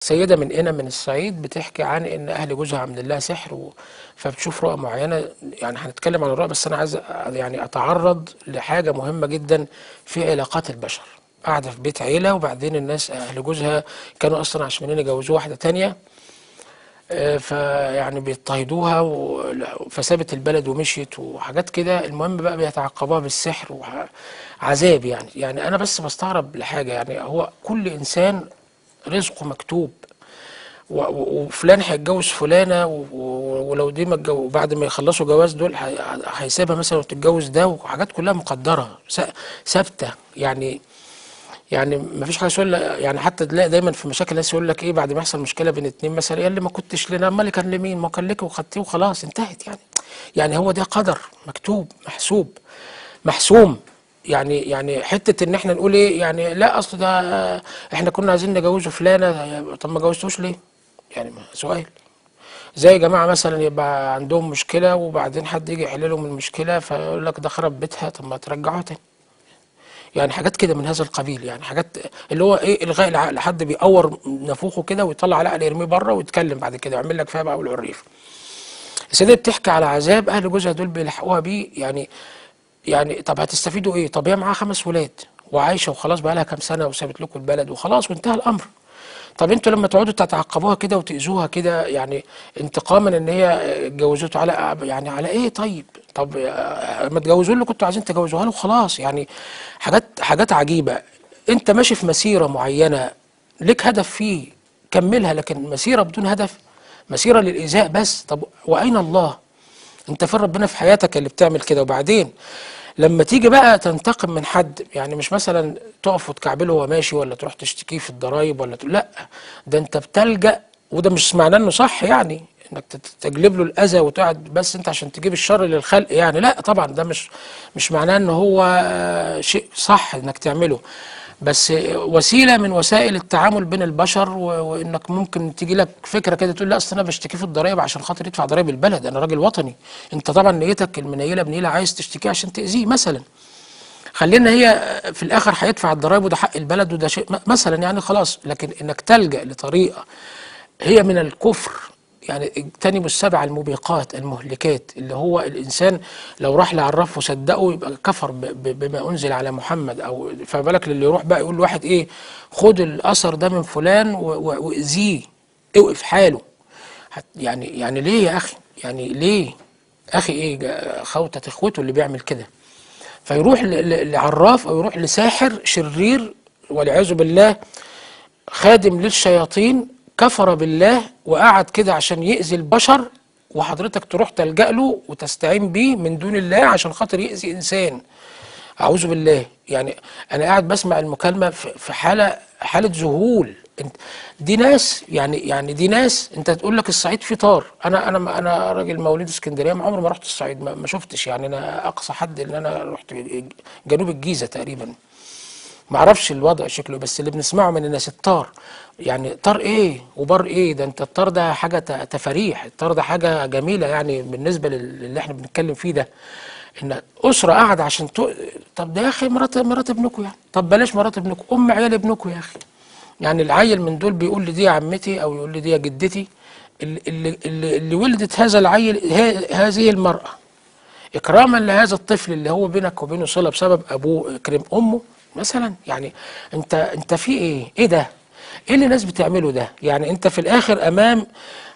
سيدة من هنا من الصعيد بتحكي عن ان اهل جوزها عاملين لها سحر و... فبتشوف رؤى معينة يعني هنتكلم عن الرؤى بس انا عايز أ- يعني اتعرض لحاجة مهمة جدا في علاقات البشر قاعدة في بيت عيلة وبعدين الناس اهل جوزها كانوا اصلا عشان يجوزوا واحدة تانية آه، فيعني بيضطهدوها و- فسابت البلد ومشيت وحاجات كده المهم بقى بيتعقبوها بالسحر وعذاب يعني يعني انا بس بستغرب لحاجة يعني هو كل انسان رزقه مكتوب و- و- وفلان هيتجوز فلانه و- و- ولو دي ما اتجو- بعد ما يخلصوا جواز دول هي- هيسيبها مثلا وتتجوز ده وحاجات كلها مقدره س- ثابته يعني يعني ما فيش حاجه يقول يعني حتى تلاقي دايما في مشاكل ناس يقول لك ايه بعد ما يحصل مشكله بين اتنين مثلا يا اللي ما كنتش لنا امال كان لمين ما كان لك وخدتيه وخلاص انتهت يعني يعني هو ده قدر مكتوب محسوب محسوم يعني يعني حته ان احنا نقول ايه يعني لا اصل ده احنا كنا عايزين نجوزه فلانه طب ما جوزتوش ليه؟ يعني ما- سؤال زي جماعه مثلا يبقى عندهم مشكله وبعدين حد يجي يحل لهم المشكله فيقول لك ده خرب بيتها طب ما ترجعوها تاني يعني حاجات كده من هذا القبيل يعني حاجات اللي هو ايه الغاء العقل حد بيقور نافوخه كده ويطلع العقل يرميه بره ويتكلم بعد كده ويعمل لك فيها بقى والعريف السيدة بتحكي على عذاب اهل جوزها دول بيلحقوها بيه يعني يعني طب هتستفيدوا ايه طب هي معاها خمس ولاد وعايشه وخلاص بقى لها كام سنه وسابت لكم البلد وخلاص وانتهى الامر طب انتوا لما تقعدوا تتعقبوها كده وتاذوها كده يعني انتقاما ان هي اتجوزته على يعني على ايه طيب طب آه، ما تجوزوا اللي كنتوا عايزين تجوزوها له خلاص يعني حاجات حاجات عجيبه انت ماشي في مسيره معينه ليك هدف فيه كملها لكن مسيره بدون هدف مسيره للايذاء بس طب واين الله انت فين ربنا في حياتك اللي بتعمل كده وبعدين لما تيجي بقى تنتقم من حد يعني مش مثلا تقف وتكعبله وهو ماشي ولا تروح تشتكيه في الضرايب ولا تقول لا ده انت بتلجأ وده مش معناه انه صح يعني انك تت- تجلب له الاذى وتقعد بس انت عشان تجيب الشر للخلق يعني لا طبعا ده مش مش معناه ان هو آه، شيء صح انك تعمله بس وسيله من وسائل التعامل بين البشر و- وانك ممكن تيجي لك فكره كده تقول لا اصل انا بشتكي في الضرايب عشان خاطر يدفع ضرايب البلد انا راجل وطني انت طبعا نيتك المنيله بنيله عايز تشتكيه عشان تاذيه مثلا خلينا هي في الاخر هيدفع الضرايب وده حق البلد وده شيء م- مثلا يعني خلاص لكن انك تلجا لطريقه هي من الكفر يعني اجتنبوا السبع الموبقات المهلكات اللي هو الانسان لو راح لعرف وصدقه يبقى كفر ب- ب- بما انزل على محمد او فما بالك للي يروح بقى يقول لواحد ايه خد الاثر ده من فلان و- و- واذيه اوقف حاله هت- يعني يعني ليه يا اخي يعني ليه اخي ايه جا- خوته اخوته اللي بيعمل كده فيروح ل- ل- لعراف او يروح لساحر شرير والعياذ بالله خادم للشياطين كفر بالله وقعد كده عشان يأذي البشر وحضرتك تروح تلجأ له وتستعين بيه من دون الله عشان خاطر يأذي إنسان أعوذ بالله يعني أنا قاعد بسمع المكالمة في في حالة حالة ذهول انت دي ناس يعني يعني دي ناس انت تقول لك الصعيد فيه طار انا انا انا راجل مواليد اسكندريه ما عمري ما رحت الصعيد ما, ما شفتش يعني انا اقصى حد ان انا رحت جنوب الجيزه تقريبا ما اعرفش الوضع شكله بس اللي بنسمعه من الناس الطار يعني طار ايه وبار ايه ده انت الطار ده حاجه ت- تفاريح الطار ده حاجه جميله يعني بالنسبه لل- للي احنا بنتكلم فيه ده ان اسره قاعده عشان تو... طب ده يا اخي مرات مرات ابنكم يعني طب بلاش مرات ابنكم ام عيال ابنكم يا اخي يعني العيل من دول بيقول لي دي يا عمتي او يقول لي دي يا جدتي اللي, اللي, اللي, اللي ولدت هذا العيل ه- هذه المراه اكراما لهذا الطفل اللي هو بينك وبينه صله بسبب ابوه اكرم امه مثلا يعني انت انت في ايه ايه ده ايه اللي الناس بتعمله ده يعني انت في الاخر امام